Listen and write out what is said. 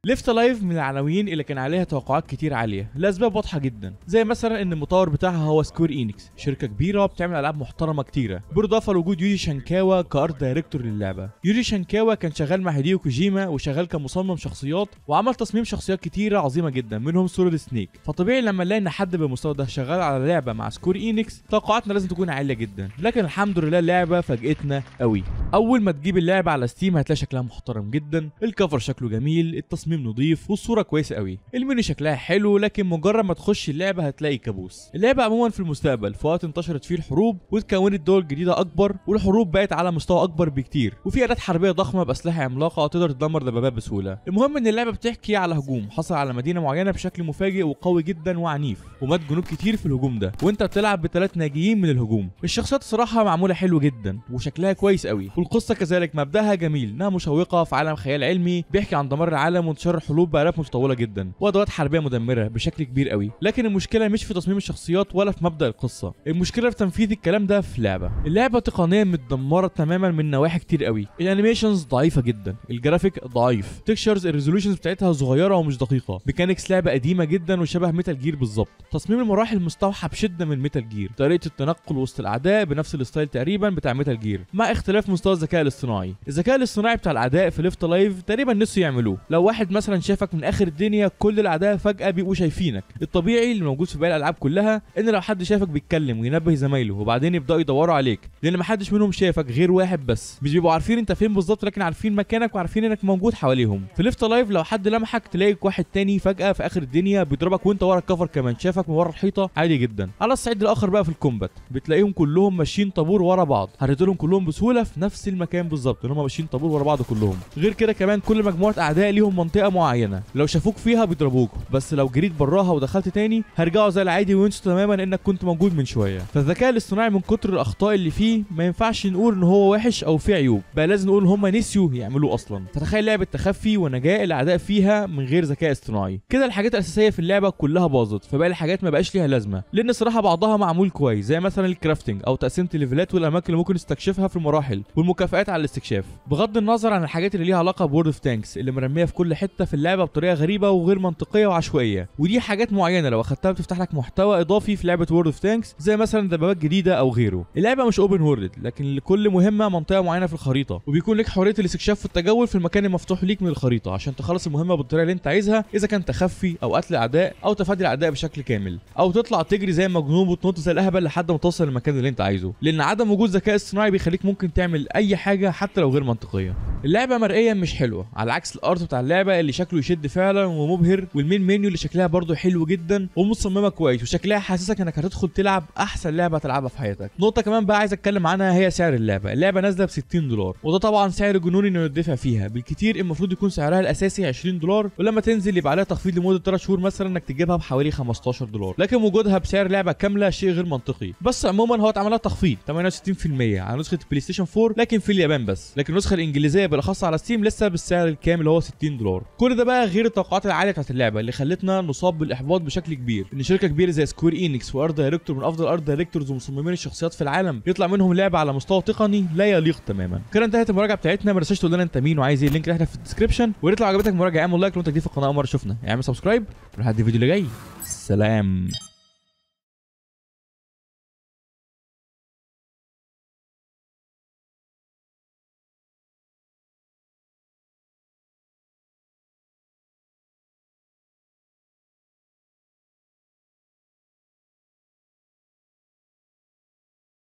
ليفت لايف من العناوين اللي كان عليها توقعات كتير عاليه لاسباب واضحه جدا زي مثلا ان المطور بتاعها هو سكوير انكس شركه كبيره بتعمل العاب محترمه كتيره بالاضافه لوجود يوجي شانكاوا كارت دايركتور للعبه يوجي شانكاوا كان شغال مع هيديو كوجيما وشغال كمصمم شخصيات وعمل تصميم شخصيات كتيره عظيمه جدا منهم سوليد سنيك فطبيعي لما نلاقي ان حد بالمستوى ده شغال على لعبه مع سكوير انكس توقعاتنا لازم تكون عاليه جدا لكن الحمد لله اللعبه فاجئتنا قوي اول ما تجيب اللعبه على ستيم هتلاقي شكلها محترم جدا الكفر شكله جميل التصميم نظيف والصوره كويسه قوي المنيو شكلها حلو لكن مجرد ما تخش اللعبه هتلاقي كابوس اللعبه عموما في المستقبل في وقت انتشرت فيه الحروب واتكونت دول جديده اكبر والحروب بقت على مستوى اكبر بكتير وفي اداه حربيه ضخمه باسلحه عملاقه تقدر تدمر دبابات بسهوله المهم ان اللعبه بتحكي على هجوم حصل على مدينه معينه بشكل مفاجئ وقوي جدا وعنيف ومات جنود كتير في الهجوم ده وانت بتلعب بثلاث ناجيين من الهجوم الشخصيات الصراحه معموله حلو جدا وشكلها كويس قوي والقصه كذلك مبداها جميل انها مشوقه في عالم خيال علمي بيحكي عن دمار العالم وانتشار الحروب بالاف متطوله جدا وادوات حربيه مدمره بشكل كبير قوي لكن المشكله مش في تصميم الشخصيات ولا في مبدا القصه المشكله في تنفيذ الكلام ده في لعبه اللعبه تقنيا متدمره تماما من نواحي كتير قوي الانيميشنز ضعيفه جدا الجرافيك ضعيف تكشرز الريزولوشنز بتاعتها صغيره ومش دقيقه ميكانيكس لعبه قديمه جدا وشبه ميتال جير بالظبط تصميم المراحل مستوحى بشده من ميتال جير طريقه التنقل وسط الاعداء بنفس الستايل تقريبا بتاع ميتال جير مع اختلاف مستوى الذكاء الاصطناعي الذكاء الاصطناعي بتاع الاعداء في ليفت لايف تقريبا نسوا يعملوه لو واحد مثلا شافك من اخر الدنيا كل الاعداء فجاه بيبقوا شايفينك الطبيعي اللي موجود في باقي الالعاب كلها ان لو حد شافك بيتكلم وينبه زمايله وبعدين يبداوا يدوروا عليك لان محدش منهم شافك غير واحد بس مش بيبقوا عارفين انت فين بالظبط لكن عارفين مكانك وعارفين انك موجود حواليهم في ليفت لايف لو حد لمحك تلاقي واحد تاني فجاه في اخر الدنيا بيضربك وانت ورا الكفر كمان شافك من ورا الحيطه عادي جدا على الصعيد الاخر بقى في الكومبات بتلاقيهم كلهم ماشيين طابور ورا بعض هتقتلهم كلهم بسهوله في نفس المكان بالظبط ان هم ماشيين طابور ورا بعض كلهم غير كده كمان كل مجموعه اعداء ليهم منطقه معينه لو شافوك فيها بيضربوك بس لو جريت براها ودخلت تاني هرجعوا زي العادي وينسوا تماما انك كنت موجود من شويه فالذكاء الاصطناعي من كتر الاخطاء اللي فيه ما ينفعش نقول ان هو وحش او فيه عيوب بقى لازم نقول ان هم نسيوا يعملوه اصلا فتخيل لعبه تخفي ونجاة الاعداء فيها من غير ذكاء اصطناعي كده الحاجات الاساسيه في اللعبه كلها باظت فباقي الحاجات ما بقاش ليها لازمه لان صراحه بعضها معمول كويس زي مثلا الكرافتنج او تقسيمه الليفلات والاماكن اللي ممكن تستكشفها في المراحل والمكافآت على الاستكشاف بغض النظر عن الحاجات اللي ليها علاقه بورد اوف تانكس اللي مرميه في كل حته في اللعبه بطريقه غريبه وغير منطقيه وعشوائيه ودي حاجات معينه لو اخدتها بتفتح لك محتوى اضافي في لعبه وورد اوف تانكس زي مثلا دبابات جديده او غيره اللعبه مش اوبن وورلد لكن لكل مهمه منطقه معينه في الخريطه وبيكون لك حريه الاستكشاف والتجول في المكان المفتوح ليك من الخريطه عشان تخلص المهمه بالطريقه اللي انت عايزها اذا كان تخفي او قتل اعداء او تفادي الاعداء بشكل كامل او تطلع تجري زي المجنون وتنط زي الاهبل لحد ما توصل للمكان اللي انت عايزه لان عدم وجود ذكاء اصطناعي بيخليك ممكن تعمل اي حاجه حتى لو غير منطقيه اللعبه مرئيا مش حلوه على عكس الارت بتاع اللعبه اللي شكله يشد فعلا ومبهر والمين منيو اللي شكلها برضه حلو جدا ومصممه كويس وشكلها حاسسك انك هتدخل تلعب احسن لعبه تلعبها في حياتك نقطه كمان بقى عايز اتكلم عنها هي سعر اللعبه اللعبه نازله ب 60 دولار وده طبعا سعر جنوني انه يدفع فيها بالكتير المفروض يكون سعرها الاساسي 20 دولار ولما تنزل يبقى عليها تخفيض لمده 3 شهور مثلا انك تجيبها بحوالي 15 دولار لكن وجودها بسعر لعبه كامله شيء غير منطقي بس عموما هو اتعمل لها تخفيض 68% على نسخه بلاي ستيشن 4 لكن في اليابان بس لكن النسخه الانجليزيه بالاخص على ستيم لسه بالسعر الكامل اللي هو 60 دولار كل ده بقى غير التوقعات العاليه بتاعت اللعبه اللي خلتنا نصاب بالاحباط بشكل كبير ان شركه كبيره زي سكوير انكس وارت دايركتور من افضل ارت دايركتورز ومصممين الشخصيات في العالم يطلع منهم لعبه على مستوى تقني لا يليق تماما كده انتهت المراجعه بتاعتنا ما تنساش تقول لنا انت مين وعايز ايه اللينك اللي احنا في الديسكربشن ويا ريت لو عجبتك المراجعه اعمل لايك لو انت جديد في القناه اول مره شفنا اعمل سبسكرايب ولحد الفيديو اللي جاي سلام